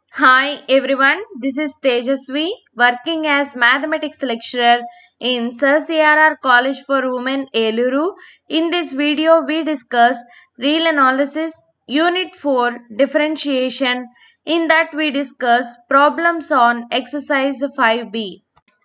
Hi everyone, this is Tejasvi working as mathematics lecturer in Sir CRR College for Women Eluru. In this video we discuss real analysis unit 4 differentiation. In that we discuss problems on exercise 5b.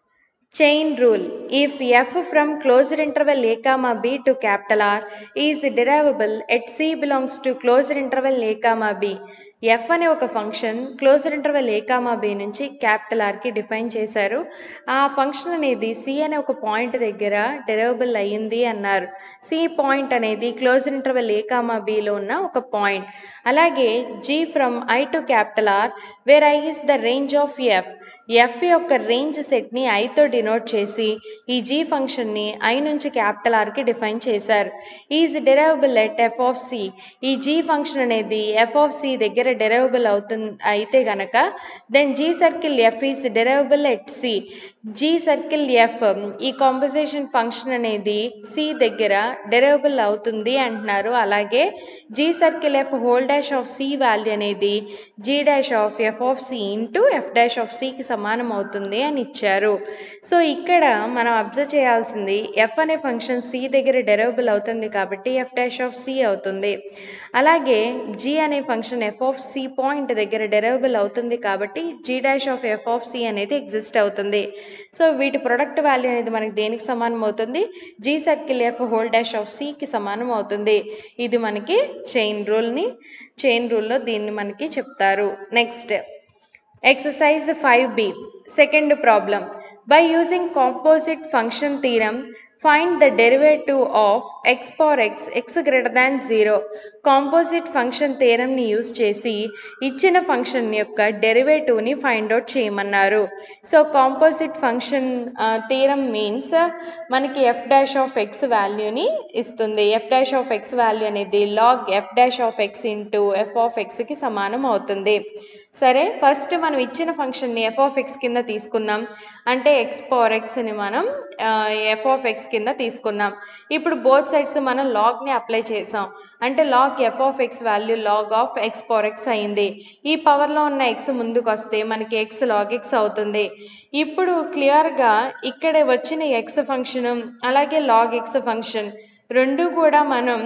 Chain rule. If f from closed interval a comma b to capital R is derivable at c belongs to closed interval a comma b. F అనే ఒక function closure interval A comma B నుంచి capital ఆర్కి define చేశారు ఆ function అనేది C అనే ఒక point దగ్గర డెరవబుల్ అయ్యింది అన్నారు సి పాయింట్ అనేది క్లోజర్ ఇంటర్వెల్ ఏ కామా బిలో ఉన్న ఒక పాయింట్ అలాగే G from I to capital R where I is the range of F F యొక్క రేంజ్ సెట్ని ఐతో డినోట్ చేసి ఈ జీ ఫంక్షన్ని ఐ నుంచి క్యాపిటల్ ఆర్కి డిఫైన్ చేశారు is derivable at F of C ఈ జీ ఫంక్షన్ అనేది ఎఫ్ ఆఫ్ సి దగ్గర డెరవబుల్ అవుతుంది అయితే గనక then G circle F is derivable at C G circle F ఈ కాంపజేషన్ ఫంక్షన్ అనేది సి దగ్గర డెరవబుల్ అవుతుంది అంటున్నారు అలాగే G circle F whole dash of C value అనేది G dash of F of C into F dash of సికి సమానం అవుతుంది అని ఇచ్చారు సో ఇక్కడ మనం అబ్జర్వ్ చేయాల్సింది ఎఫ్ అనే ఫంక్షన్ సి దగ్గర డెరవబుల్ అవుతుంది కాబట్టి ఎఫ్ డాష్ ఆఫ్ సి అవుతుంది అలాగే జీ అనే function F of C point దగ్గర డెరవబుల్ అవుతుంది కాబట్టి G dash of F of C అనేది ఎగ్జిస్ట్ అవుతుంది సో వీటి ప్రొడక్ట్ వాల్యూ అనేది మనకి దేనికి సమానం అవుతుంది G circle F whole dash of సికి సమానం అవుతుంది ఇది మనకి చైన్ రూల్ని చైన్ రూల్లో దీన్ని మనకి చెప్తారు next exercise five B second problem by using composite function theorem find the derivative of X power X X greater than zero composite function థీరంని use చేసి ఇచ్చిన ఫంక్షన్ యొక్క డెరివేటివ్ని ఫైండ్ అవుట్ చేయమన్నారు so composite function theorem means మనకి F dash of X వాల్యూని ఇస్తుంది F dash of X value అనేది log F dash of X into F of ఎక్స్కి సమానం అవుతుంది సరే ఫస్ట్ మనం ఇచ్చిన ఫంక్షన్ని ఎఫ్ ఆఫ్ ఎక్స్ కింద తీసుకున్నాం అంటే ఎక్స్ పవర్ ఎక్స్ని మనం ఎఫ్ ఆఫ్ ఎక్స్ కింద తీసుకున్నాం ఇప్పుడు బోత్ సైడ్స్ మనం లాగ్ని అప్లై చేసాం అంటే log F of X value log of X power X అయింది ఈ పవర్లో ఉన్న ఎక్స్ ముందుకు వస్తే మనకి ఎక్స్ లాగ్ ఎక్స్ అవుతుంది ఇప్పుడు క్లియర్గా ఇక్కడ వచ్చిన ఎక్స్ ఫంక్షన్ అలాగే లాగ్ ఎక్స్ ఫంక్షన్ రెండు కూడా మనం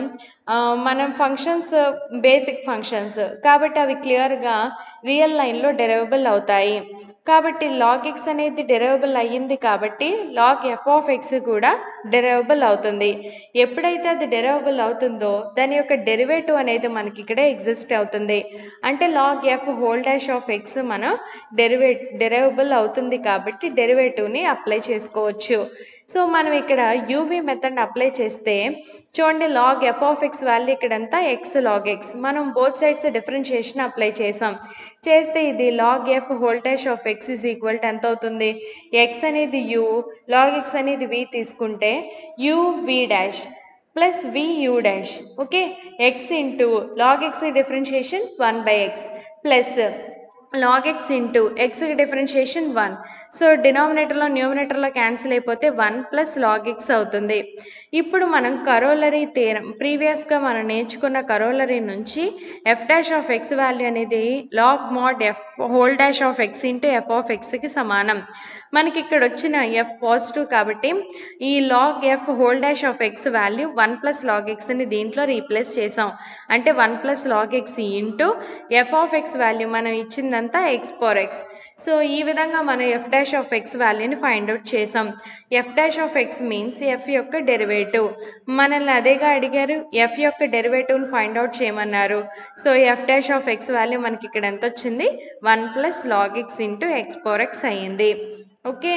మనం ఫంక్షన్స్ బేసిక్ ఫంక్షన్స్ కాబట్టి అవి క్లియర్గా రియల్ లైన్లో డెరవబుల్ అవుతాయి కాబట్టి లాగ్ ఎక్స్ అనేది డెరవబుల్ అయ్యింది కాబట్టి లాగ్ ఎఫ్ ఆఫ్ ఎక్స్ కూడా డెరవబుల్ అవుతుంది ఎప్పుడైతే అది డెరవబుల్ అవుతుందో దాని యొక్క డెరివేటివ్ అనేది మనకి ఇక్కడ ఎగ్జిస్ట్ అవుతుంది అంటే log F whole dash of X మనం డెరివే డెరవబుల్ అవుతుంది కాబట్టి డెరివేటివ్ని అప్లై చేసుకోవచ్చు సో మనం ఇక్కడ యూవీ మెథడ్ అప్లై చేస్తే చూడండి log F of X value ఇక్కడంతా ఎక్స్ లాగ్ ఎక్స్ మనం బోత్ సైడ్స్ డిఫరెన్షియేషన్ అప్లై చేసాం చేస్తే ఇది log F whole dash of X is equal to ఎంత అవుతుంది ఎక్స్ అనేది యూ లాగ్ ఎక్స్ అనేది వి తీసుకుంటే U V dash plus V U dash okay X into log X differentiation one by X plus log X into ఎక్స్కి differentiation one so డినామినేటర్లో న్యూమినేటర్లో cancel అయిపోతే one plus log X అవుతుంది ఇప్పుడు మనం కరోలరీ తీరం ప్రీవియస్గా మనం నేర్చుకున్న కరోలరీ నుంచి F dash of X value అనేది log mod F whole dash of X into F of ఎక్స్కి సమానం మనకి ఇక్కడ వచ్చిన ఎఫ్ పాజిటివ్ కాబట్టి ఈ log F whole dash of X value one plus log ఎక్స్ని దీంట్లో రీప్లేస్ చేసాం అంటే one plus log X into F of X value మనం ఇచ్చిందంతా ఎక్స్ పవర్ ఎక్స్ సో ఈ విధంగా మనం ఎఫ్ డాష్ ఆఫ్ ఎక్స్ వాల్యూని ఫైండ్ అవుట్ చేసాం f dash of X means F యొక్క డెరివేటివ్ మనల్ని అదేగా అడిగారు ఎఫ్ యొక్క డెరివేటివ్ని ఫైండ్ అవుట్ చేయమన్నారు so F dash of X value మనకి ఇక్కడ ఎంత వచ్చింది one plus log X into X power X అయ్యింది ఓకే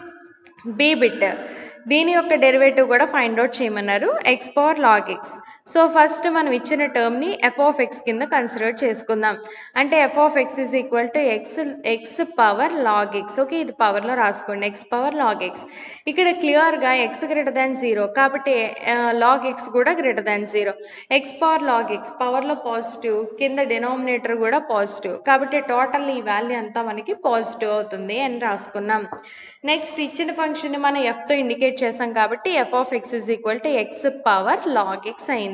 బీ బిట్ దీని యొక్క డెరివేటివ్ కూడా ఫైండ్ అవుట్ చేయమన్నారు X power log X so first మనం ఇచ్చిన టర్మ్ని ఎఫ్ ఆఫ్ ఎక్స్ కింద కన్సిడర్ చేసుకుందాం అంటే F of X is equal to X X power log X okay ఇది పవర్లో రాసుకోండి ఎక్స్ పవర్ లాగ్ ఎక్స్ ఇక్కడ క్లియర్గా ఎక్స్ గ్రేటర్ దాన్ జీరో కాబట్టి లాగ్ ఎక్స్ కూడా greater than zero X power log X పవర్లో పాజిటివ్ కింద డినామినేటర్ కూడా పాజిటివ్ కాబట్టి టోటల్ ఈ వాల్యూ అంతా మనకి పాజిటివ్ అవుతుంది అని రాసుకున్నాం నెక్స్ట్ ఇచ్చిన ఫంక్షన్ని మనం ఎఫ్తో ఇండికేట్ చేసాం కాబట్టి f of X is equal to x power log x అయింది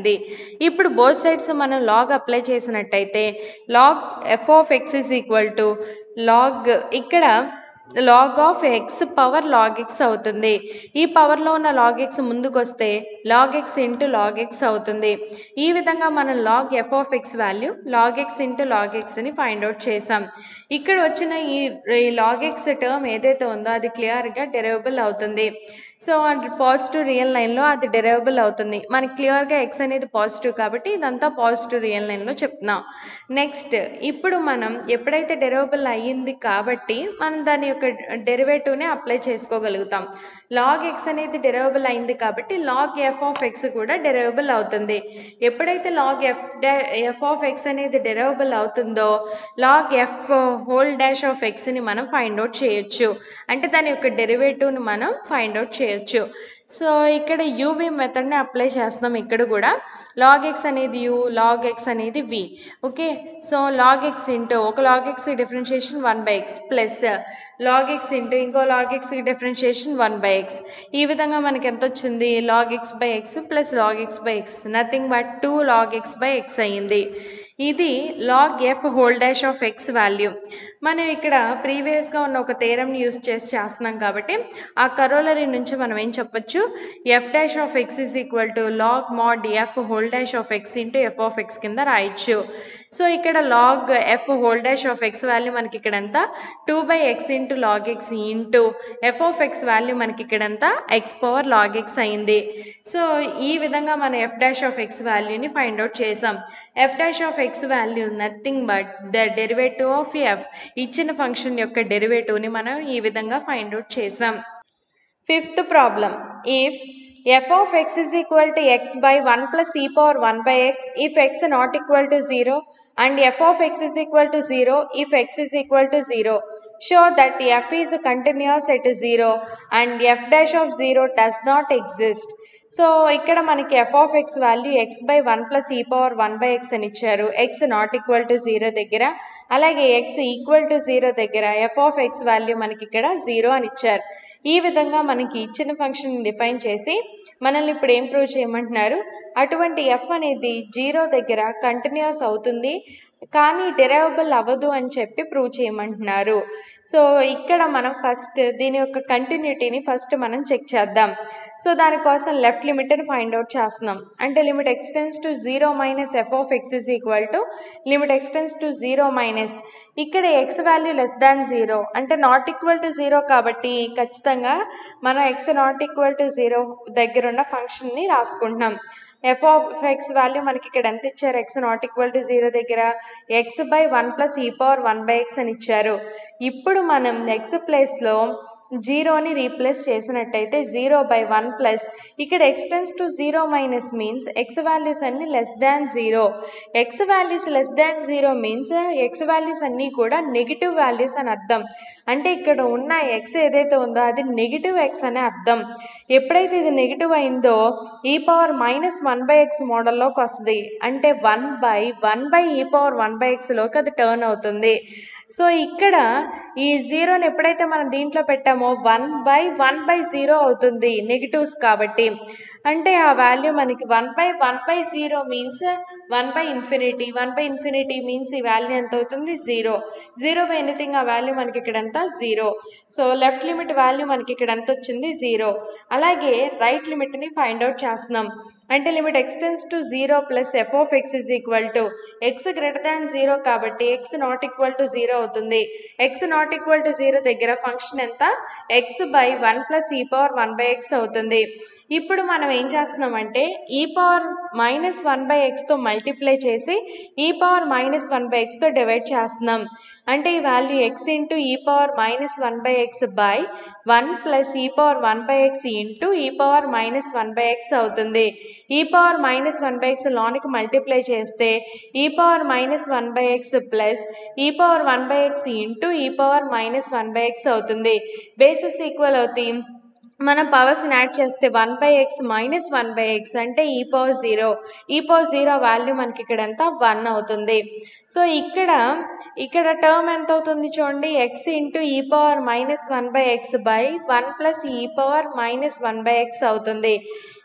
అయింది ఇప్పుడు బోత్ సైడ్స్ మనం లాగ్ అప్లై చేసినట్టయితే log F of X is equal to log ఇక్కడ log of X power log X అవుతుంది ఈ పవర్లో ఉన్న లాగ్ ఎక్స్ ముందుకు వస్తే log X into log X అవుతుంది ఈ విధంగా మనం log F of X value log X into log ఎక్స్ని ఫైండ్ అవుట్ చేసాం ఇక్కడ వచ్చిన ఈ ఈ లాగ్ ఎక్స్ టర్మ్ ఏదైతే ఉందో అది క్లియర్గా డెరివబుల్ అవుతుంది సో అది పాజిటివ్ రియల్ లైన్లో అది డెరివబుల్ అవుతుంది మనకి క్లియర్గా ఎక్స్ అనేది పాజిటివ్ కాబట్టి ఇదంతా పాజిటివ్ రియల్ లైన్లో చెప్తున్నాం నెక్స్ట్ ఇప్పుడు మనం ఎప్పుడైతే డెరివబుల్ అయ్యింది కాబట్టి మనం దాని యొక్క డెరివేటివ్ని అప్లై చేసుకోగలుగుతాం లాగ్ ఎక్స్ అనేది డెరివబుల్ అయింది కాబట్టి లాగ్ ఎఫ్ ఆఫ్ ఎక్స్ కూడా డెరివబుల్ అవుతుంది ఎప్పుడైతే log f f of x అనేది డెరివబుల్ అవుతుందో log F whole dash of ఎక్స్ని మనం ఫైండ్ అవుట్ చేయొచ్చు అంటే దాని యొక్క డెరివేటివ్ని మనం ఫైండ్ అవుట్ చేయొచ్చు సో ఇక్కడ యూవి మెథడ్ని అప్లై చేస్తున్నాం ఇక్కడ కూడా లాగ్ ఎక్స్ అనేది యూ లాగ్ ఎక్స్ అనేది v okay so log X into ఒక log X differentiation one by X plus log X into ఇంకో log X differentiation one by x ఈ విధంగా మనకి ఎంత వచ్చింది log x by X plus log x by x nothing but two log x by x అయ్యింది ఇది log F whole dash of X value మనం ఇక్కడ ప్రీవియస్గా ఉన్న ఒక థేరమ్ని యూస్ చేసి చేస్తున్నాం కాబట్టి ఆ కరోలరీ నుంచి మనం ఏం చెప్పొచ్చు f dash of X is equal to log mod f whole dash of X into F of X కింద రాయొచ్చు సో ఇక్కడ log F whole dash of X value మనకి ఇక్కడ ఎంత two by x into log X into F of X value మనకి ఇక్కడ ఎంత x power log x అయింది సో ఈ విధంగా మనం ఎఫ్ డాష్ ఆఫ్ ఎక్స్ వాల్యూని ఫైండ్ అవుట్ చేసాం f dash of X value nothing but the derivative of f ఇచ్చిన ఫంక్షన్ యొక్క డెరివేటివ్ని మనం ఈ విధంగా ఫైండ్ అవుట్ చేసాం fifth problem if f of x is equal to x by 1 plus e power 1 by x if x not equal to 0 and f of x is equal to 0 if x is equal to 0 show that f is continuous at 0 and f dash of 0 does not exist so ఇక్కడ మనకి f of X value x by one plus e power one by x అని ఇచ్చారు x not equal to zero దగ్గర అలాగే x equal to zero దగ్గర f of X value మనకి ఇక్కడ zero అని ఇచ్చారు ఈ విధంగా మనకి ఇచ్చిన ఫంక్షన్ డిఫైన్ చేసి మనల్ని ఇప్పుడు ఏం ప్రూవ్ చేయమంటున్నారు అటువంటి ఎఫ్ అనేది జీరో దగ్గర కంటిన్యూస్ అవుతుంది కానీ డెరైవబుల్ అవ్వదు అని చెప్పి ప్రూవ్ చేయమంటున్నారు సో ఇక్కడ మనం ఫస్ట్ దీని యొక్క కంటిన్యూటీని ఫస్ట్ మనం చెక్ చేద్దాం సో దానికోసం లెఫ్ట్ లిమిట్ని ఫైండ్ అవుట్ చేస్తున్నాం అంటే limit x tends to zero minus f of X is equal to limit x tends to zero minus ఇక్కడ x value less than zero అంటే నాట్ ఈక్వల్ టు జీరో కాబట్టి ఖచ్చితంగా మనం x not equal to zero దగ్గర ఉన్న ఫంక్షన్ని రాసుకుంటున్నాం ఎఫ్ ఆఫ్ ఎక్స్ వాల్యూ మనకి ఇక్కడ ఎంత ఇచ్చారు x not equal to zero దగ్గర X by one plus e power one by x అని ఇచ్చారు ఇప్పుడు మనం ఎక్స్ ప్లేస్లో జీరోని రీప్లేస్ చేసినట్టయితే జీరో బై వన్ ప్లస్ ఇక్కడ x tends to zero minus means x values అన్ని less than zero x values less than zero means x values అన్నీ కూడా నెగిటివ్ వాల్యూస్ అని అర్థం అంటే ఇక్కడ ఉన్న ఎక్స్ ఏదైతే ఉందో అది నెగిటివ్ ఎక్స్ అనే అర్థం ఎప్పుడైతే ఇది నెగిటివ్ అయిందో e power minus one by x మోడల్లోకి వస్తుంది అంటే one by one by e power one by ఎక్స్లోకి అది టర్న్ అవుతుంది సో ఇక్కడ ఈ జీరోని ఎప్పుడైతే మనం దీంట్లో పెట్టామో one by one by zero అవుతుంది నెగిటివ్స్ కాబట్టి అంటే ఆ వాల్యూ మనకి one by one by zero means one by infinity one by infinity means ఈ వాల్యూ ఎంత అవుతుంది జీరో జీరో బై ఎనీథింగ్ ఆ వాల్యూ మనకి ఇక్కడ ఎంత zero so left limit value మనకి ఇక్కడ ఎంత వచ్చింది జీరో అలాగే రైట్ లిమిట్ని ఫైండ్ అవుట్ చేస్తున్నాం అంటే limit x tends to zero plus f of X is equal to x greater than zero కాబట్టి x not equal to zero అవుతుంది x not equal to zero దగ్గర ఫంక్షన్ ఎంత x by one plus e power one by x అవుతుంది ఇప్పుడు మనం ఏం చేస్తున్నామంటే e power minus one by ఎక్స్తో మల్టిప్లై చేసి e power minus one by ఎక్స్తో డివైడ్ చేస్తున్నాం అంటే ఈ value x into e power minus one by x by one plus e power one by x into e power minus one by x అవుతుంది e power minus one by x లోనికి multiply చేస్తే e power minus one by X plus e power one by x into e power minus one by x అవుతుంది bases equal అవుతాయి మనం పవర్స్ని add చేస్తే one by x minus one by x అంటే e power zero e power zero value మనకి ఇక్కడ ఎంత one అవుతుంది సో ఇక్కడ ఇక్కడ టర్మ్ ఎంత అవుతుంది చూడండి x into e power minus one by x by one plus e power minus one by x అవుతుంది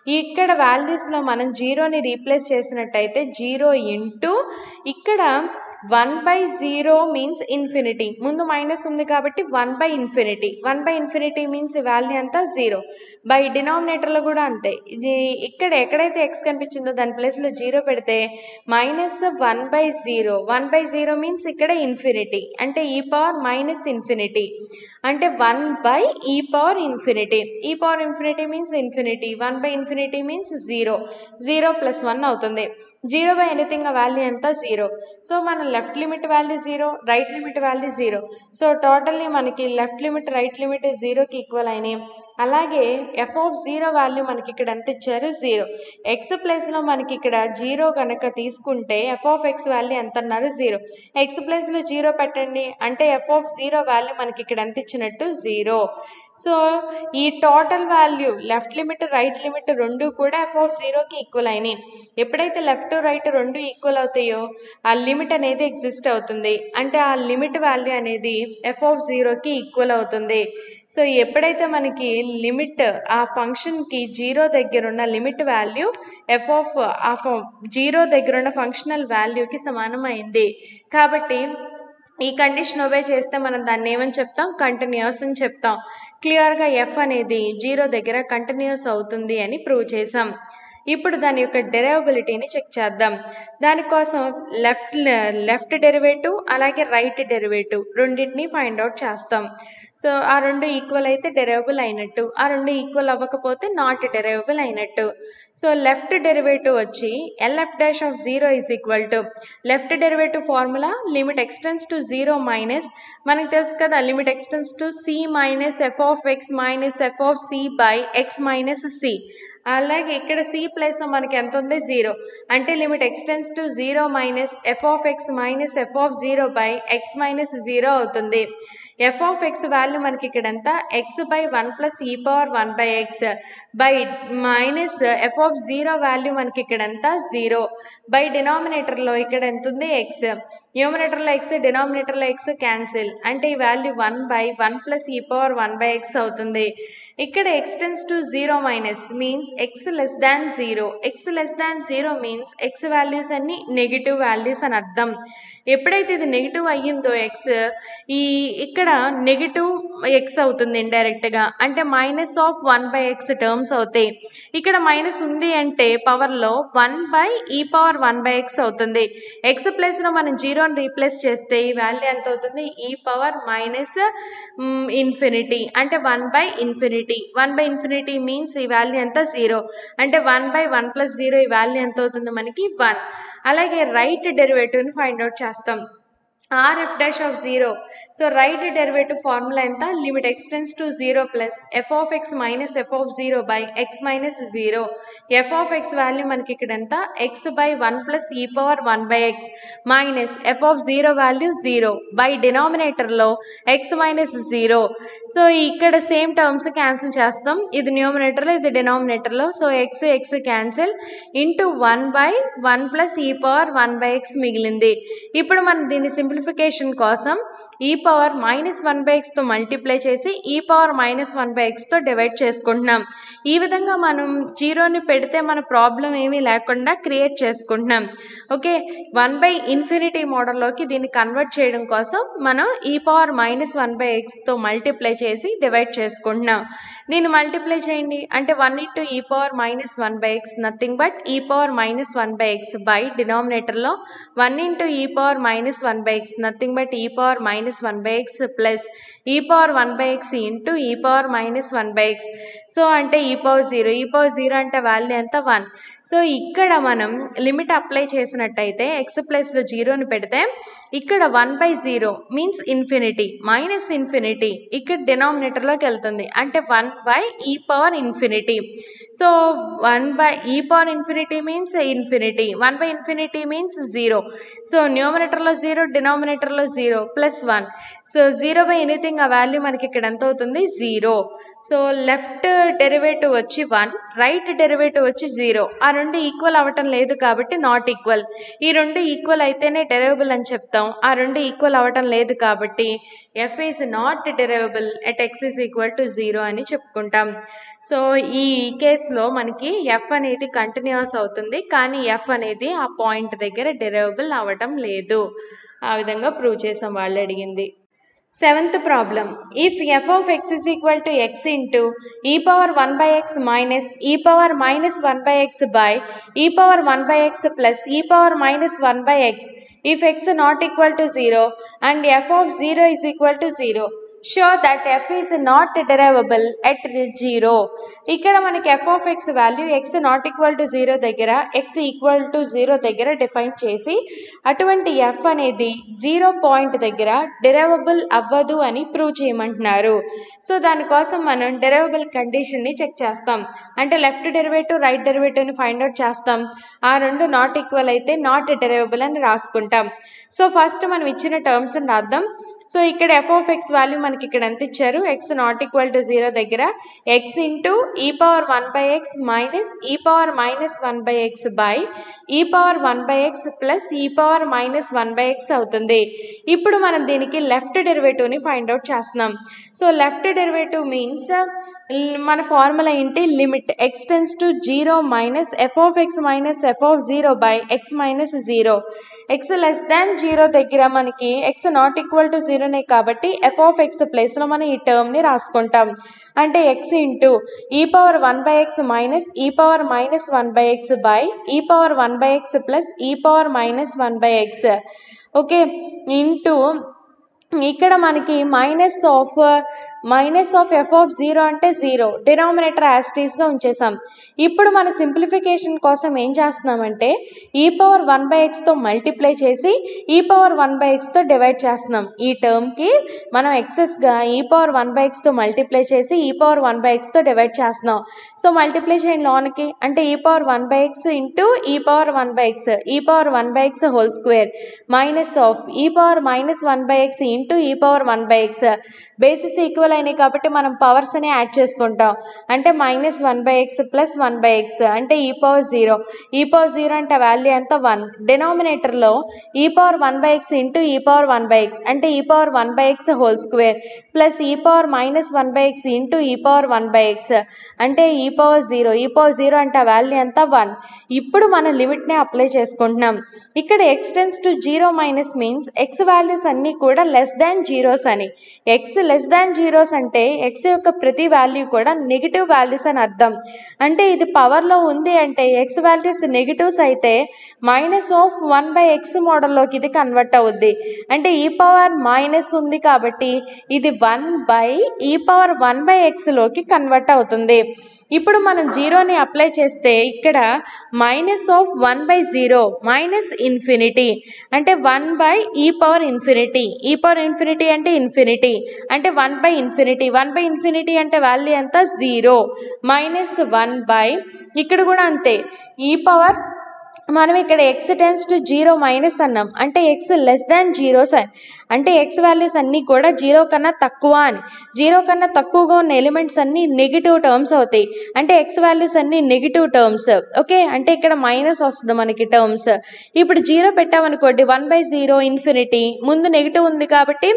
ఇక్కడ వాల్యూస్లో మనం జీరోని రీప్లేస్ చేసినట్టయితే జీరో ఇంటూ ఇక్కడ one by zero means infinity ముందు మైనస్ ఉంది కాబట్టి one by infinity one by infinity means value అంతా జీరో బై డినామినేటర్లో కూడా అంతే ఇది ఇక్కడ ఎక్కడైతే ఎక్స్ కనిపించిందో దాని ప్లేస్లో జీరో పెడితే minus one by zero one by zero means ఇక్కడ ఇన్ఫినిటీ అంటే ఈ పవర్ మైనస్ ఇన్ఫినిటీ అంటే one by e power infinity e power infinity means infinity one by infinity means zero zero plus one అవుతుంది zero by anything ఆ value ఎంత zero so మన left limit value zero right limit value zero so totally మనకి left limit right limit జీరోకి equal అయినాయి అలాగే f of zero value మనకి ఇక్కడ ఎంత ఇచ్చారు జీరో ఎక్స్ ప్లేస్లో మనకి ఇక్కడ జీరో కనుక తీసుకుంటే ఎఫ్ ఆఫ్ ఎక్స్ వాల్యూ ఎంత అన్నారు జీరో ఎక్స్ ప్లేస్లో జీరో పెట్టండి అంటే ఎఫ్ ఆఫ్ జీరో వాల్యూ మనకి ఇక్కడ ఎంత ఇచ్చినట్టు జీరో సో ఈ total value left limit right limit రెండు కూడా ఎఫ్ ఆఫ్ జీరోకి ఈక్వల్ అయినాయి ఎప్పుడైతే లెఫ్ట్ రైట్ రెండు ఈక్వల్ అవుతాయో ఆ లిమిట్ అనేది ఎగ్జిస్ట్ అవుతుంది అంటే ఆ లిమిట్ వాల్యూ అనేది ఎఫ్ ఆఫ్ జీరోకి ఈక్వల్ అవుతుంది సో ఎప్పుడైతే మనకి లిమిట్ ఆ ఫంక్షన్కి జీరో దగ్గర ఉన్న లిమిట్ వాల్యూ ఎఫ్ ఆఫ్ ఆ జీరో దగ్గర ఉన్న ఫంక్షనల్ వాల్యూకి సమానమైంది కాబట్టి ఈ కండిషన్ ఒబే చేస్తే మనం దాన్ని ఏమని చెప్తాం కంటిన్యూస్ అని చెప్తాం క్లియర్గా ఎఫ్ అనేది జీరో దగ్గర కంటిన్యూస్ అవుతుంది అని ప్రూవ్ చేసాం ఇప్పుడు దాని యొక్క డెరివబిలిటీని చెక్ చేద్దాం దానికోసం లెఫ్ట్ లెఫ్ట్ డెరివేటివ్ అలాగే రైట్ డెరివేటివ్ రెండింటిని ఫైండ్ అవుట్ చేస్తాం సో ఆ రెండు ఈక్వల్ అయితే డెరివబుల్ అయినట్టు ఆ రెండు ఈక్వల్ అవ్వకపోతే నాట్ డెరివబుల్ అయినట్టు సో లెఫ్ట్ డెరివేటివ్ వచ్చి LF dash of zero is equal to left derivative formula limit x tends to zero minus మనకు తెలుసు కదా limit x tends to c minus f of x minus f of c by x minus c అలాగే ఇక్కడ c plus మనకి ఎంత ఉంది zero అంటే limit x tends to zero minus f of x minus f of zero by x minus zero అవుతుంది f of X value మనకి ఇక్కడ ఎంత x by one plus e power one by x by minus f of zero value మనకి ఇక్కడ ఎంత zero by డినామినేటర్లో ఇక్కడ ఎంత ఉంది ఎక్స్ న్యూమినేటర్లో ఎక్స్ డినామినేటర్లో ఎక్స్ క్యాన్సిల్ అంటే ఈ value one by one plus e power one by x అవుతుంది ఇక్కడ x tends to zero minus means x less than zero x less than zero means x values అన్ని నెగిటివ్ వాల్యూస్ అని అర్థం ఎప్పుడైతే ఇది నెగిటివ్ అయ్యిందో ఎక్స్ ఈ ఇక్కడ నెగిటివ్ ఎక్స్ అవుతుంది ఇండైరెక్ట్గా అంటే minus of one by x terms అవుతాయి ఇక్కడ మైనస్ ఉంది అంటే పవర్లో one by e power one by x అవుతుంది ఎక్స్ ప్లేస్లో మనం జీరోని రీప్లేస్ చేస్తే ఈ వాల్యూ ఎంత అవుతుంది ఈ పవర్ మైనస్ ఇన్ఫినిటీ అంటే one by infinity one by infinity means ఈ వాల్యూ ఎంత జీరో అంటే one by one plus zero ఈ వాల్యూ ఎంత అవుతుంది మనకి వన్ అలాగే రైట్ డెరివేటివ్ని ఫైండ్ అవుట్ చేస్తాం R f dash of zero so right derivative formula ఎంత limit x tends to zero plus f of x minus f of zero by x minus zero f of X value మనకి ఇక్కడ ఎంత x by one plus e power one by x minus f of zero value zero by డినామినేటర్లో x minus zero so ఇక్కడ same terms cancel చేస్తాం ఇది న్యూమినేటర్లో ఇది డినామినేటర్లో so x x cancel into one by one plus e power one by x మిగిలింది ఇప్పుడు మనం దీన్ని సింప్లిఫికేషన్ కోసం e power minus one by ఎక్స్తో మల్టిప్లై చేసి e power minus one by ఎక్స్తో డివైడ్ చేసుకుంటున్నాం ఈ విధంగా మనం జీరోని పెడితే మన ప్రాబ్లం ఏమీ లేకుండా క్రియేట్ చేసుకుంటున్నాం ఓకే వన్ బై ఇన్ఫినిటీ మోడల్లోకి దీన్ని కన్వర్ట్ చేయడం కోసం మనం e power minus one by ఎక్స్తో మల్టిప్లై చేసి డివైడ్ చేసుకుంటున్నాం దీన్ని మల్టిప్లై చేయండి అంటే one into e power minus one by x nothing but e power minus one by x by డినామినేటర్లో one into e power minus one by x nothing but e power minus one by X plus e power one by x into e power minus one by x so అంటే e power zero e power zero అంటే value ఎంత one so ఇక్కడ మనం limit apply చేసినట్టయితే x ప్లస్లో జీరోని పెడితే ఇక్కడ one by zero means infinity minus infinity ఇక్కడ డినామినేటర్లోకి వెళ్తుంది అంటే one by e power infinity so one by e power infinity means infinity one by infinity means zero so న్యూమినేటర్లో జీరో డినామినేటర్లో zero plus one so zero by anything ఆ value మనకి ఇక్కడ ఎంత అవుతుంది జీరో సో లెఫ్ట్ డెరివేటివ్ వచ్చి one right derivative వచ్చి zero ఆ రెండు ఈక్వల్ అవ్వటం లేదు కాబట్టి నాట్ ఈక్వల్ ఈ రెండు ఈక్వల్ అయితేనే డెరివబుల్ అని చెప్తాం ఆ రెండు ఈక్వల్ అవ్వటం లేదు కాబట్టి f is not derivable at x is equal to zero అని చెప్పుకుంటాం సో ఈ కేసులో మనకి ఎఫ్ అనేది కంటిన్యూస్ అవుతుంది కానీ ఎఫ్ అనేది ఆ పాయింట్ దగ్గర డెరైవబుల్ అవ్వటం లేదు ఆ విధంగా ప్రూవ్ చేసాం వాళ్ళు అడిగింది seventh problem if f of X is equal to x into e power one by x minus e power minus one by x by e power one by X plus e power minus one by x if x not equal to 0 and f of 0 is equal to 0 show that f is not derivable at 0 ఇక్కడ మనకి f of x value x not equal to zero దగ్గర x equal to zero దగ్గర define చేసి అటువంటి f అనేది zero point దగ్గర derivable అవ్వదు అని ప్రూవ్ చేయమంటున్నారు సో దానికోసం మనం డెరైవబుల్ కండిషన్ని చెక్ చేస్తాం అంటే లెఫ్ట్ డెరివేటివ్ రైట్ డెరివేటివ్ని ఫైండ్ అవుట్ చేస్తాం ఆ రెండు నాట్ ఈక్వల్ అయితే నాట్ డెరైవబుల్ అని రాసుకుంటాం సో ఫస్ట్ మనం ఇచ్చిన టర్మ్స్ రాద్దాం సో ఇక్కడ ఎఫ్ ఆఫ్ ఎక్స్ వాల్యూ మనకి ఇక్కడ ఎంత ఇచ్చారు x not equal to zero దగ్గర x into e power one by x minus e power minus one by x by e power one by X plus e power minus one by x అవుతుంది ఇప్పుడు మనం దీనికి left డెరివేటివ్ని find out చేస్తున్నాం so left derivative means మన formula ఏంటి limit x tends to zero minus f of x minus f of zero by x minus zero x less than zero దగ్గర మనకి ఎక్స్ నాట్ ఈక్వల్ టు జీరోనే కాబట్టి f of X ప్లేస్లో మనం ఈ టర్మ్ని రాసుకుంటాం అంటే x into e power one by x minus e power minus one by x by e power one by X plus e power minus one by x okay into ఇక్కడ మనకి minus of minus of F of zero అంటే zero denominator యాస్టీస్గా ఉంచేసాం ఇప్పుడు మన simplification కోసం ఏం చేస్తున్నామంటే ఈ పవర్ వన్ బై ఎక్స్తో మల్టిప్లై చేసి ఈ పవర్ వన్ బై ఎక్స్తో డివైడ్ చేస్తున్నాం ఈ టర్మ్కి మనం ఎక్సెస్గా ఈ పవర్ వన్ బై ఎక్స్తో మల్టిప్లై చేసి ఈ పవర్ వన్ బై ఎక్స్తో డివైడ్ చేస్తున్నాం సో మల్టిప్లై చేయండి లోన్కి అంటే e power one by x into e power one by x e power one by x whole square minus of e power minus one by x into e power one by x bases equal అయినాయి కాబట్టి మనం powers అని add చేసుకుంటాం అంటే minus one by X plus one by x అంటే e power zero e power zero అంటే value ఎంత one డినామినేటర్లో e power one by x into e power one by x అంటే e power one by x whole square plus e power minus one by x into e power one by x అంటే e power zero e power zero అంటే value ఎంత one ఇప్పుడు మన లిమిట్ని apply చేసుకుంటున్నాం ఇక్కడ x tends to zero minus means x values అన్నీ కూడా లెస్ దాన్ జీరోస్ అని ఎక్స్ లెస్ దాన్ జీరోస్ అంటే ఎక్స్ యొక్క ప్రతి వాల్యూ కూడా నెగిటివ్ వాల్యూస్ అని అర్థం అంటే ఇది పవర్లో ఉంది అంటే ఎక్స్ వాల్యూస్ నెగిటివ్స్ అయితే minus of one by x మోడల్లోకి ఇది కన్వర్ట్ అవుద్ది అంటే ఈ పవర్ మైనస్ ఉంది కాబట్టి ఇది one by e power one by ఎక్స్లోకి కన్వర్ట్ అవుతుంది ఇప్పుడు మనం జీరోని అప్లై చేస్తే ఇక్కడ minus of one by zero minus infinity అంటే one by e power infinity e power infinity అంటే ఇన్ఫినిటీ అంటే one by infinity one by infinity అంటే వాల్యూ ఎంత జీరో మైనస్ వన్ బై ఇక్కడ కూడా అంతే ఈ పవర్ మనం ఇక్కడ x tends to zero minus అన్నాం అంటే ఎక్స్ లెస్ దాన్ జీరోస్ అని అంటే ఎక్స్ వాల్యూస్ అన్నీ కూడా జీరో కన్నా తక్కువ అని జీరో కన్నా తక్కువగా ఉన్న ఎలిమెంట్స్ అన్నీ నెగిటివ్ టర్మ్స్ అవుతాయి అంటే ఎక్స్ వాల్యూస్ అన్నీ నెగిటివ్ టర్మ్స్ ఓకే అంటే ఇక్కడ మైనస్ వస్తుంది మనకి టర్మ్స్ ఇప్పుడు జీరో పెట్టామనుకోండి వన్ బై జీరో ఇన్ఫినిటీ ముందు నెగిటివ్ ఉంది కాబట్టి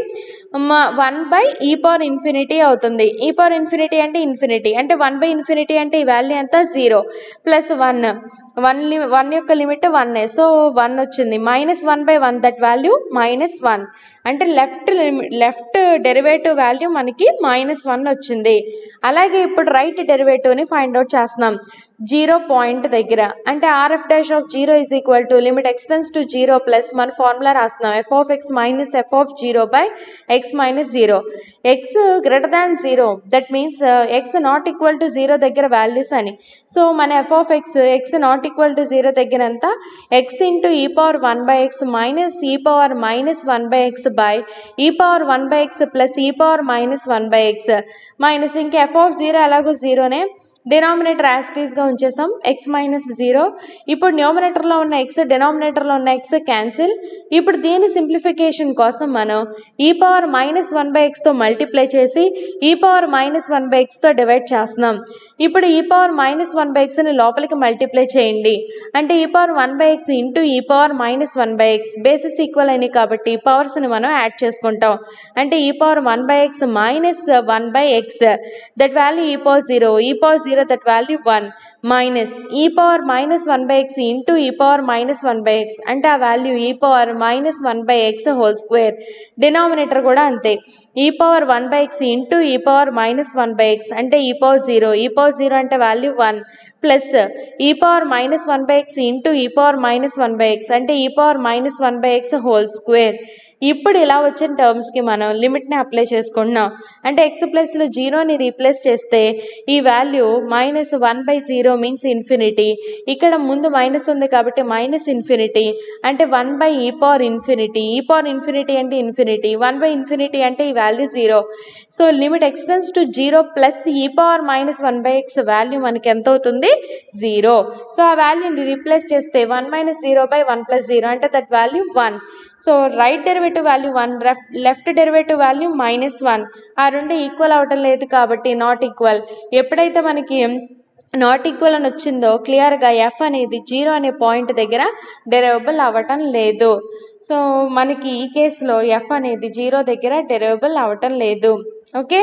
one by e power infinity అవుతుంది ఈ పవర్ ఇన్ఫినిటీ అంటే ఇన్ఫినిటీ అంటే వన్ బై ఇన్ఫినిటీ అంటే ఈ వాల్యూ ఎంత జీరో ప్లస్ వన్ వన్ లి వన్ యొక్క లిమిట్ వన్ సో వన్ వచ్చింది minus one by one that value minus one అంటే లెఫ్ట్ లెఫ్ట్ డెరివేటివ్ వాల్యూ మనకి మైనస్ వన్ వచ్చింది అలాగే ఇప్పుడు రైట్ డెరివేటివ్ని ఫైండ్ అవుట్ చేస్తున్నాం జీరో పాయింట్ దగ్గర అంటే RF dash of zero is equal to limit x tends to zero plus మన ఫార్ములా రాస్తున్నాం f of x minus f of zero by x minus zero x greater than zero that means x not equal to zero దగ్గర values అని so మన f of x x not equal to zero దగ్గర ఎంత x into e power one by x minus e power minus one by x by e power one by X plus e power minus one by x minus ఇంకా f of zero ఎలాగో జీరోనే denominator యాస్టీస్గా ఉంచేసాం x minus zero ఇప్పుడు న్యూమరేటర్లో ఉన్న X డినామినేటర్లో ఉన్న X cancel ఇప్పుడు దీని సింప్లిఫికేషన్ కోసం మనం e power minus one by ఎక్స్తో మల్టిప్లై చేసి e power minus one by ఎక్స్తో డివైడ్ చేస్తున్నాం ఇప్పుడు e power minus one by ఎక్స్ని లోపలికి మల్టిప్లై చేయండి అంటే e power one by x into e power minus one by x bases equal అయినాయి కాబట్టి పవర్స్ని మనం యాడ్ చేసుకుంటాం అంటే e power one by x minus one by x that value e power zero e power zero that value one minus e power minus one by x into e power minus one by x అంటే ఆ value e power minus one by x whole square denominator కూడా అంతే e power one by x into e power minus one by x అంటే e power zero e power zero అంటే value one plus e power minus one by x into e power minus one by x అంటే e power minus one by x whole square ఇప్పుడు ఇలా వచ్చిన టర్మ్స్కి మనం లిమిట్ని apply చేసుకుంటున్నాం అంటే X ప్లస్లో జీరోని రీప్లేస్ చేస్తే ఈ value minus one by zero means infinity ఇక్కడ ముందు మైనస్ ఉంది కాబట్టి మైనస్ ఇన్ఫినిటీ అంటే one by e power infinity e power infinity అంటే ఇన్ఫినిటీ వన్ బై ఇన్ఫినిటీ అంటే ఈ value zero so limit x tends to zero plus e power minus one by x value మనకి ఎంత అవుతుంది జీరో సో ఆ వాల్యూని replace చేస్తే one minus zero by one plus zero అంటే that value one so right derivative value one left derivative value minus one ఆ రెండు equal అవటం లేదు కాబట్టి నాట్ ఈక్వల్ ఎప్పుడైతే మనకి నాట్ ఈక్వల్ అని వచ్చిందో క్లియర్గా ఎఫ్ అనేది జీరో అనే పాయింట్ దగ్గర డెరివబుల్ అవ్వటం లేదు సో మనకి ఈ కేసులో ఎఫ్ అనేది జీరో దగ్గర డెరివబుల్ అవ్వటం లేదు okay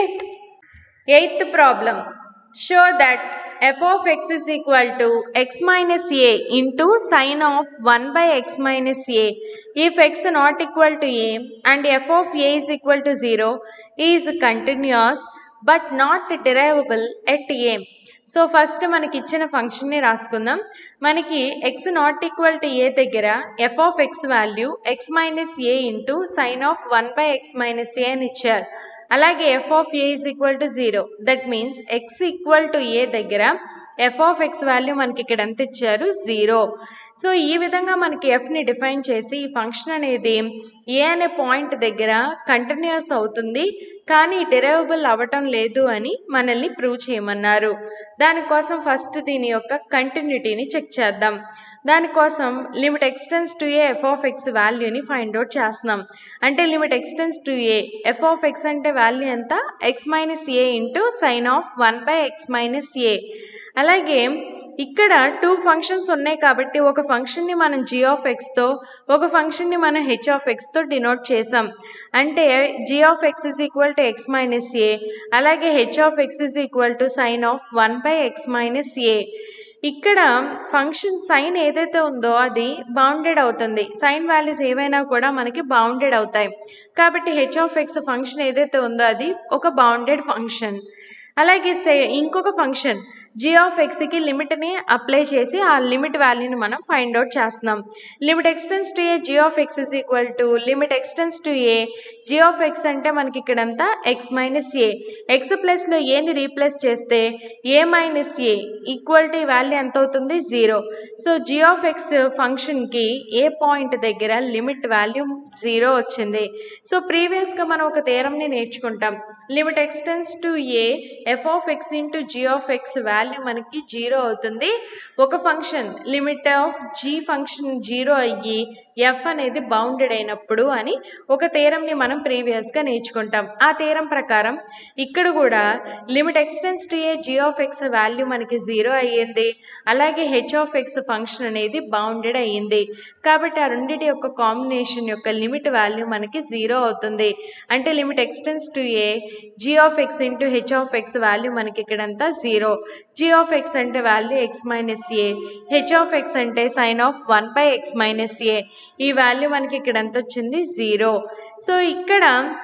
eighth problem show that f of x is equal to x minus a into sine of 1 by x minus a if x not equal to a and f of a is equal to 0 is continuous but not derivable at a so first మనకి ఇచ్చిన ఫంక్షన్ని రాసుకుందాం మనకి x not equal to a దగ్గర f of X value x minus a into sine of one by x minus a అని ఇచ్చారు అలాగే f of a is equal to zero that means x equal to a దగ్గర f of X value మనకి ఇక్కడ ఎంత ఇచ్చారు zero so ఈ విధంగా మనకి ఎఫ్ని డిఫైన్ చేసి ఈ ఫంక్షన్ అనేది ఏ అనే పాయింట్ దగ్గర కంటిన్యూస్ అవుతుంది కానీ డెరైవబుల్ అవ్వటం లేదు అని మనల్ని ప్రూవ్ చేయమన్నారు దానికోసం ఫస్ట్ దీని యొక్క కంటిన్యూటీని చెక్ చేద్దాం దానికోసం limit x tends to a f of X వాల్యూని ఫైండ్ అవుట్ చేస్తున్నాం అంటే limit x tends to a f of x అంటే వాల్యూ ఎంత x minus a into sine of one by x minus a అలాగే ఇక్కడ టూ ఫంక్షన్స్ ఉన్నాయి కాబట్టి ఒక ఫంక్షన్ని మనం జీ ఆఫ్ ఎక్స్తో ఒక ఫంక్షన్ని మనం హెచ్ ఆఫ్ ఎక్స్తో డినోట్ చేసాం అంటే g of X is equal to x minus a అలాగే h of X is equal to sine of one by x minus a ఇక్కడ ఫంక్షన్ సైన్ ఏదైతే ఉందో అది బౌండెడ్ అవుతుంది సైన్ వాల్యూస్ ఏవైనా కూడా మనకి బౌండెడ్ అవుతాయి కాబట్టి హెచ్ ఆఫ్ ఎక్స్ ఫంక్షన్ ఏదైతే ఉందో అది ఒక బౌండెడ్ ఫంక్షన్ అలాగే సే ఇంకొక ఫంక్షన్ జీ ఆఫ్ ఎక్స్కి లిమిట్ని అప్లై చేసి ఆ లిమిట్ వాల్యూని మనం ఫైండ్ అవుట్ చేస్తున్నాం limit x tends to a g of X is equal to limit x tends to a g of x అంటే మనకి ఇక్కడంతా ఎక్స్ మైనస్ ఏ ఎక్స్ ప్లస్లో ఏని రీప్లేస్ చేస్తే a minus a equal to value ఎంత అవుతుంది zero so g of x ఫంక్షన్కి a point దగ్గర లిమిట్ వాల్యూ జీరో వచ్చింది సో ప్రీవియస్గా మనం ఒక థేరంని నేర్చుకుంటాం limit x tends to a f of X into g of X value మనకి జీరో అవుతుంది ఒక function limit of g function zero అయ్యి ఎఫ్ అనేది బౌండెడ్ అయినప్పుడు అని ఒక థేరంని మనం ప్రీవియస్గా నేర్చుకుంటాం ఆ థేరం ప్రకారం ఇక్కడ కూడా limit x tends to a g of X value మనకి జీరో అయ్యింది అలాగే హెచ్ ఆఫ్ ఎక్స్ ఫంక్షన్ అనేది బౌండెడ్ అయ్యింది కాబట్టి ఆ రెండింటి యొక్క కాంబినేషన్ యొక్క లిమిట్ వాల్యూ మనకి జీరో అవుతుంది అంటే limit x tends to a g of X into h of X value మనకి ఇక్కడంతా జీరో జీ ఆఫ్ ఎక్స్ అంటే value x minus a h of x అంటే sine of one by x minus a ఈ value మనకి ఇక్కడ ఎంత వచ్చింది zero so ఇక్కడ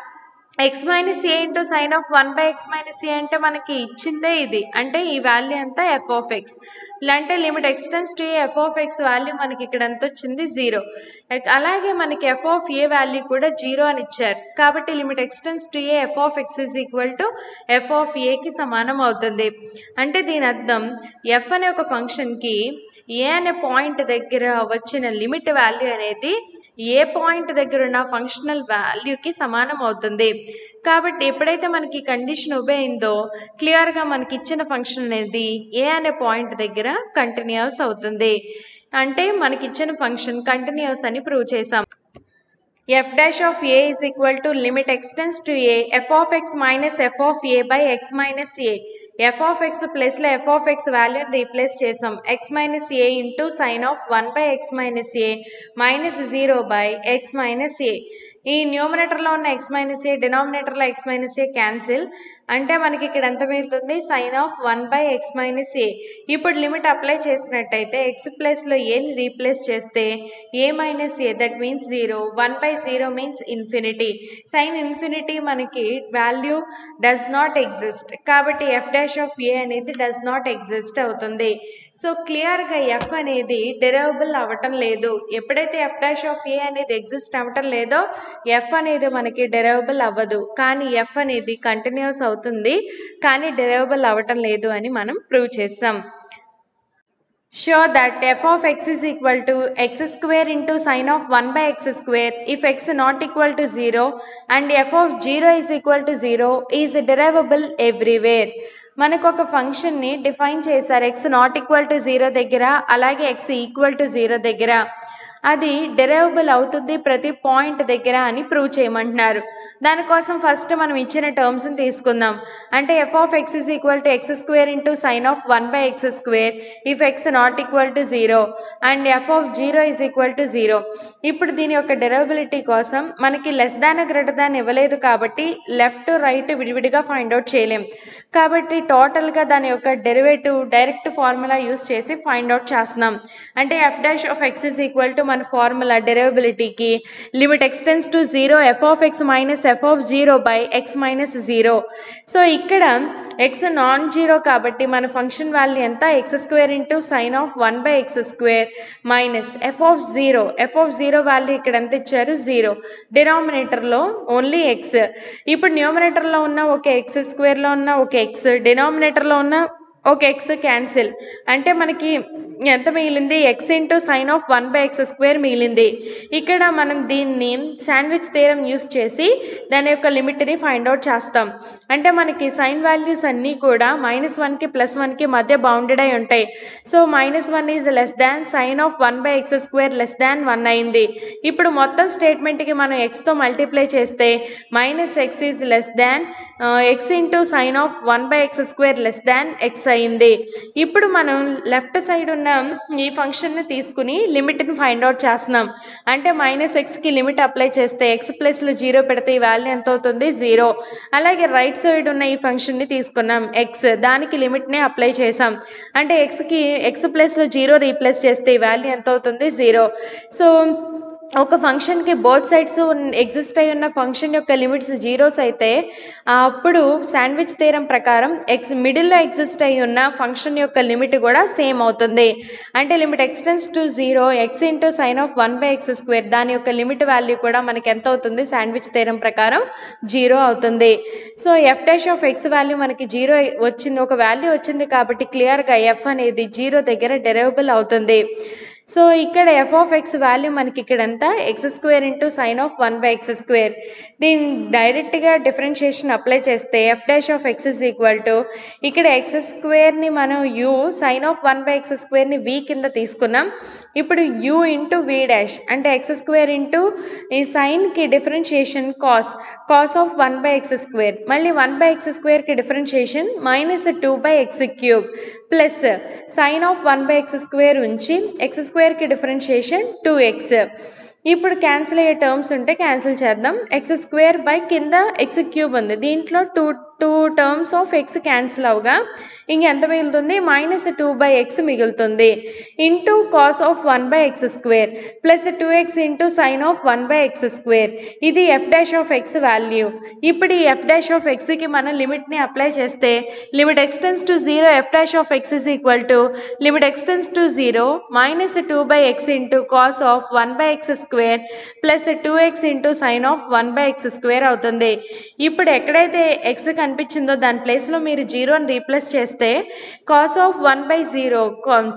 x minus a into sine of one by x minus a అంటే మనకి ఇచ్చిందే ఇది అంటే ఈ వాల్యూ అంతా ఎఫ్ ఆఫ్ ఎక్స్ అంటే limit x tends to a f of X value మనకి ఇక్కడ ఎంత వచ్చింది జీరో అలాగే మనకి ఎఫ్ ఆఫ్ ఏ వాల్యూ కూడా జీరో అని ఇచ్చారు కాబట్టి limit x tends to a f of X is equal to f of ఏకి సమానం అవుతుంది అంటే దీని అర్థం ఎఫ్ అనే ఒక ఫంక్షన్కి ఏ అనే పాయింట్ దగ్గర వచ్చిన లిమిట్ వాల్యూ అనేది ఏ పాయింట్ దగ్గర ఉన్న ఫంక్షనల్ వాల్యూకి సమానం అవుతుంది కాబట్టి ఎప్పుడైతే మనకి కండిషన్ ఒబే అయిందో క్లియర్గా మనకి ఇచ్చిన ఫంక్షన్ అనేది ఏ అనే పాయింట్ దగ్గర కంటిన్యూస్ అవుతుంది అంటే మనకి ఇచ్చిన ఫంక్షన్ కంటిన్యూస్ అని ప్రూవ్ చేసాం f dash of a is equal to limit x tends to a f of x minus f of a by x minus a f of x plus లో f of x వాల్యూని replace చేసాం x minus a into sine of one by x minus a minus zero by x minus a ఈ న్యూమరేటర్లో ఉన్న x minus a డినామినేటర్లో x minus a cancel అంటే మనకి ఇక్కడ ఎంత మిగులుతుంది sine of one by x minus a ఇప్పుడు లిమిట్ అప్లై చేసినట్టయితే ఎక్స్ ప్లస్లో ఏని రీప్లేస్ చేస్తే a minus a that means zero one by zero means infinity sine infinity మనకి వాల్యూ డస్ నాట్ ఎగ్జిస్ట్ కాబట్టి ఎఫ్ డాష్ ఆఫ్ ఏ అనేది does not exist అవుతుంది so క్లియర్గా ఎఫ్ అనేది డెరవబుల్ అవ్వటం లేదు ఎప్పుడైతే ఎఫ్ డాష్ ఆఫ్ ఏ అనేది ఎగ్జిస్ట్ అవ్వటం లేదో ఎఫ్ అనేది మనకి డెరవబుల్ అవ్వదు కానీ ఎఫ్ అనేది కంటిన్యూస్ అవుతుంది కానీ డెరవబుల్ అవ్వటం లేదు అని మనం ప్రూవ్ చేస్తాం Show that f of x is equal to x square into sine of 1 by x square if x not equal to 0 and f of 0 is equal to 0 is derivable everywhere. మనకు ఒక ఫంక్షన్ని define చేశారు x not equal to zero దగ్గర అలాగే x equal to zero దగ్గర అది derivable అవుతుంది ప్రతి పాయింట్ దగ్గర అని ప్రూవ్ చేయమంటున్నారు దానికోసం ఫస్ట్ మనం ఇచ్చిన టర్మ్స్ని తీసుకుందాం అంటే F of X is equal to x square into sine of one by x square if x not equal to zero and f of zero is equal to zero ఇప్పుడు దీని యొక్క డెరైవబిలిటీ కోసం మనకి లెస్ దాన్ గ్రేటర్ దాన్ ఇవ్వలేదు కాబట్టి left right విడివిడిగా find out చేయలేం కాబట్టి టోటల్గా దాని యొక్క డెరివేటివ్ డైరెక్ట్ ఫార్ములా యూస్ చేసి ఫైండ్ అవుట్ చేస్తున్నాం అంటే f dash of X is equal to మన ఫార్ములా డెరివబిలిటీకి limit x tends to zero f of x minus f of zero by x minus zero so ఇక్కడ ఎక్స్ నాన్ జీరో కాబట్టి మన function value ఎంత x square into sine of one by x square minus f of zero f of zero value ఇక్కడ ఎంత ఇచ్చారు zero డినామినేటర్లో only X ఇప్పుడు న్యూమరేటర్లో ఉన్న ఒక ఎక్స్ స్క్వేర్లో ఉన్న ఒక ఎక్స్ డినామినేటర్లో ఉన్న ఒక ఎక్స్ క్యాన్సిల్ అంటే మనకి ఎంత మిగిలింది x into sine of one by x square మిగిలింది ఇక్కడ మనం దీన్ని శాండ్విచ్ తీరం యూస్ చేసి దాని యొక్క లిమిట్ని ఫైండ్ అవుట్ చేస్తాం అంటే మనకి సైన్ వాల్యూస్ అన్నీ కూడా మైనస్ వన్కి ప్లస్ వన్కి మధ్య బౌండెడ్ అయి ఉంటాయి so minus one is less than sine of one by x square less than one అయింది ఇప్పుడు మొత్తం స్టేట్మెంట్కి మనం ఎక్స్తో మల్టిప్లై చేస్తే minus x is less than x into sine of one by x square less than x అయింది ఇప్పుడు మనం లెఫ్ట్ సైడ్ ఉన్న ఈ ఫంక్షన్ని తీసుకుని లిమిట్ని ఫైండ్ అవుట్ చేస్తున్నాం అంటే మైనస్ ఎక్స్కి లిమిట్ అప్లై చేస్తే ఎక్స్ ప్లస్లో జీరో పెడితే ఈ వాల్యూ ఎంత అవుతుంది జీరో అలాగే రైట్ సైడ్ ఉన్న ఈ ఫంక్షన్ని తీసుకున్నాం ఎక్స్ దానికి లిమిట్ని అప్లై చేసాం అంటే ఎక్స్కి ఎక్స్ ప్లస్లో జీరో రీప్లేస్ చేస్తే ఈ వాల్యూ ఎంత అవుతుంది జీరో సో ఒక ఫంక్షన్కి బోత్ సైడ్స్ ఎగ్జిస్ట్ అయి ఉన్న ఫంక్షన్ యొక్క లిమిట్స్ జీరోస్ అయితే అప్పుడు శాండ్విచ్ తీరం ప్రకారం ఎక్స్ మిడిల్లో ఎగ్జిస్ట్ అయి ఉన్న ఫంక్షన్ యొక్క లిమిట్ కూడా సేమ్ అవుతుంది అంటే limit x tends to zero x into sine of one by x square దాని యొక్క లిమిట్ వాల్యూ కూడా మనకి ఎంత అవుతుంది శాండ్విచ్ తీరం ప్రకారం జీరో అవుతుంది so F dash of X value మనకి జీరో వచ్చింది ఒక వాల్యూ వచ్చింది కాబట్టి క్లియర్గా ఎఫ్ అనేది జీరో దగ్గర డెరైవబుల్ అవుతుంది సో ఇక్కడ ఎఫ్ ఆఫ్ ఎక్స్ వాల్యూ మనకి ఇక్కడ ఎంత x square into sine of one by x square దీన్ని డైరెక్ట్గా డిఫరెన్షియేషన్ అప్లై చేస్తే f dash of X is equal to ఇక్కడ ఎక్స్ స్క్వేర్ని మనం u sine of one by x స్క్వేర్ని వి కింద తీసుకున్నాం ఇప్పుడు యూ ఇంటూ వి డాష్ అంటే ఎక్స్ స్క్వేర్ ఇంటూ ఈ సైన్కి differentiation cos cos of one by x square మళ్ళీ వన్ బై ఎక్స్ స్క్వేర్కి differentiation minus two by x cube plus sign of one by x square ఉంచి x స్క్వేర్కి differentiation two x ఇప్పుడు cancel అయ్యే terms ఉంటే cancel చేద్దాం x square by కింద x cube ఉంది దీంట్లో two two terms of x cancel అవగా ఇంకెంత మిగులుతుంది మైనస్ టూ బై ఎక్స్ మిగులుతుంది into cos of one by x square plus two x into sine of one by x square ఇది f dash of X value ఇప్పుడు ఈ f dash of ఎక్స్కి మనం లిమిట్ని apply చేస్తే limit x tends to zero f dash of X is equal to limit x tends to zero minus two by x into cos of one by x square plus two x into sine of one by x square అవుతుంది ఇప్పుడు ఎక్కడైతే x కనిపించిందో దాని ప్లేస్లో మీరు జీరోని replace చేస్తే cos of one by zero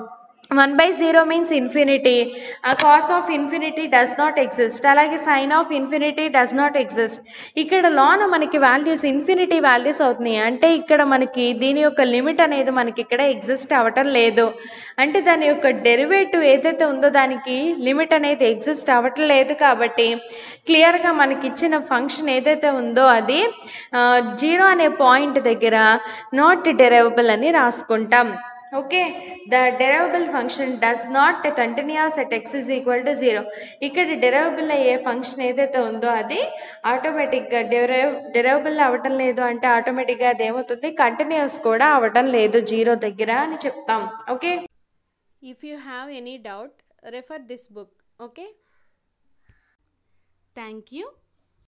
one by zero means infinity cos of infinity does not exist అలాగే sine of infinity does not exist ఇక్కడ లోన మనకి వాల్యూస్ ఇన్ఫినిటీ వాల్యూస్ అవుతున్నాయి అంటే ఇక్కడ మనకి దీని యొక్క లిమిట్ అనేది మనకి ఇక్కడ ఎగ్జిస్ట్ అవ్వటం లేదు అంటే దాని యొక్క డెరివేటివ్ ఏదైతే ఉందో దానికి లిమిట్ అనేది ఎగ్జిస్ట్ అవ్వటం లేదు కాబట్టి క్లియర్గా మనకి ఇచ్చిన ఫంక్షన్ ఏదైతే ఉందో అది జీరో అనే పాయింట్ దగ్గర నాట్ డెరైవబుల్ అని రాసుకుంటాం okay the derivable function does not continuous at x is equal to zero ఇక్కడ డెరైవబుల్ అయ్యే ఫంక్షన్ ఏదైతే ఉందో అది ఆటోమేటిక్గా డెరైవ్ డెరైవబుల్ అవ్వటం లేదు అంటే ఆటోమేటిక్గా అది ఏమవుతుంది కంటిన్యూస్ కూడా అవ్వటం లేదు జీరో దగ్గర అని చెప్తాం okay If you have any doubt, refer this book. Okay? Thank you.